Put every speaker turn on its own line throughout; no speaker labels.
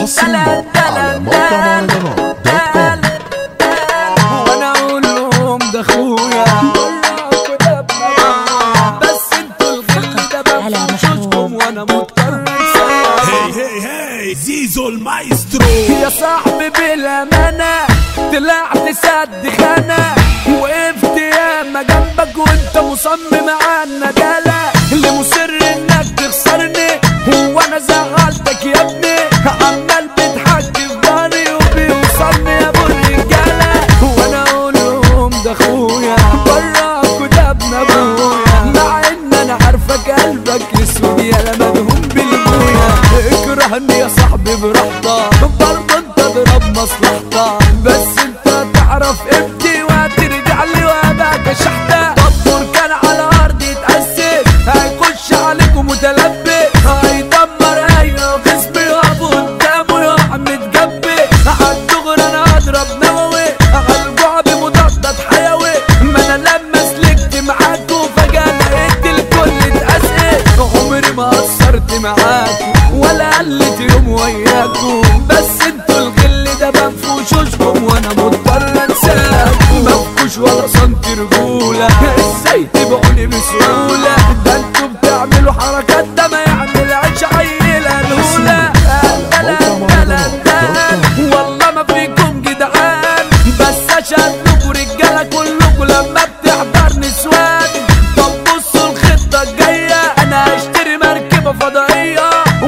حصريا على موقع مهرجانات دوت كوم
وانا اقول لهم ده اخويا بس انتوا الغل ده
على
بفشوشكم
محمود.
وانا مضطر انساكم.
هي هي هي زيزو المايسترو
يا صاحبي بالامانه طلعت سد خانه وقفت ياما جنبك وانت مصمم على الندالة اللي مصر انك تخسرني هو انا زعلتك يا ابني عمال بتحكي في ضهري وبيوصلني يا ابو الرجاله وانا اقول لهم ده اخويا براك وده ابن ابويا مع ان انا عارفك قلبك اسود يا مدهون بالبويا اكرهني يا صاحبي براحتك برضه انت ضرب مصلحتك بس انت تعرف قيمتي وهترجع لي وابقى شحتة دبر كان على ارض يتأسف هيخش عليكم متلبس هيدمر ايوه خصمي يقف قدامه يقع متجبي هالدغري انا اضرب نووي هالجعب مضادات حيوي ما انا لما سلكت معاكوا فجأة لقيت الكل اتأسف عمري ما قصرت معاكوا ولا قلت يوم وياكوا بس انتوا الغل ده بنفوشوشكم وانا مضطر انساكوا مفكوش ولا سنتي رجولة ازاي تبقوني بسهولة ده انتوا بتعملوا حركات ده ما يعملهاش عيلة الهولة والله ما فيكم جدعان بس اشهد لكم رجالة كلكم لما بتحضر نسوان طب بصوا الخطة الجاية انا هشتري مركبة فضائية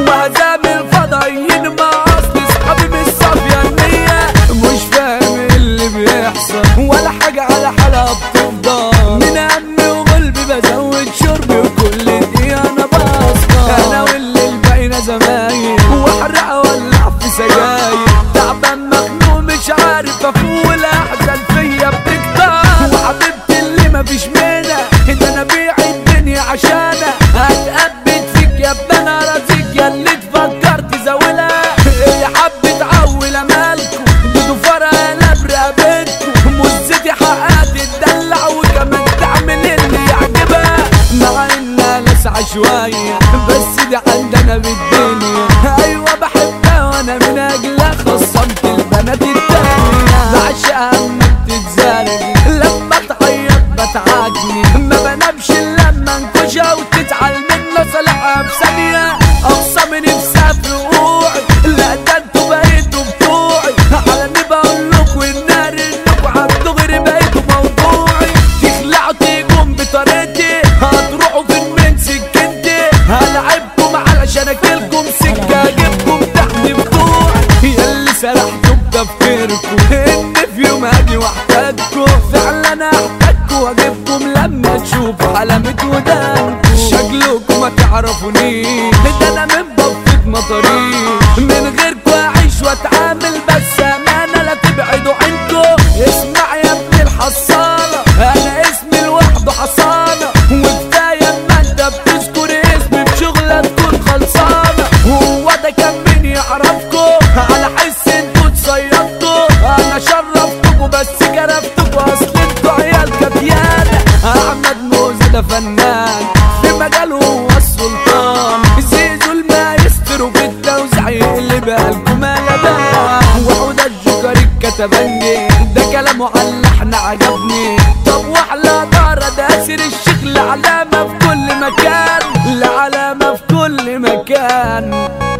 وهزامل فضائيين مع اصل اصحابي مش صافية النية مش فاهم اللي بيحصل ولا حاجة على حالها بتفضل من همي وقلبي بزود شربي وكل دقيقة انا بصفى انا واللي الباقينا زمايل واحرق اولع في سجاير تعبان مخنوق مش عارف افوق الاحزان فيا بتكتر وحبيبتي اللي مفيش منها ان انا بيع الدنيا عشانها هتقبت فيك يا ابن انا رازيك يا اللي تفكرت زاولها يا حبة عول مالكم بدو فرقة لا برقبتكم مزتي حقها تدلع وكمان تعمل اللي يعجبها مع انها لسعة شوية بس دي عندنا بالدنيا ايوه بحبها وانا من اجلها خصمت البنات التانية بعشقها اما بتتزارب لما تعيط بتعاجني ما بنامش الا لما انكشها وتزعل منه صالحها بثانية اقصى من نفسها في وقوعي لا ده انتوا بقيتوا بتوعي على اني بقول لكم النار انكم عالدغري بقيتوا موضوعي تخلعوا تيجوا بطريقتي هتروحوا فين من سكتي هلعبكم علشان اكلكم سكة اجيبكم تحت بتوعي ياللي سرحتوا بتفكيركم ان في يوم هاجي واحتاجكم فعلا احتاجكم واجيبكم لما تشوفوا حلمة ودانكم شكلكم ما تعرفونيش ده انا من بفة مطاريش من غيركم اعيش واتعامل بس امانة لا تبعدوا عنكم اسمع يا ابن الحصالة انا اسمي لوحده حصانة وكفاية اما انت بتذكر اسمي بشغلة تكون خلصانة هو ده كان مين يعرفكم على حس انتوا اتصيدتوا انا شرفتكوا بس كرفتكوا اصل انتوا عيال كبيانة احمد موزة ده فنان في مجاله هو السلطان زيزو المايسترو في التوزيع يقلب قلبكم قلبان وحوده الجوكر الكتبنجي ده كلامه على اللحن عجبني طب واحلى دارة ده اسر الشكل علامة في كل مكان العلامة في كل مكان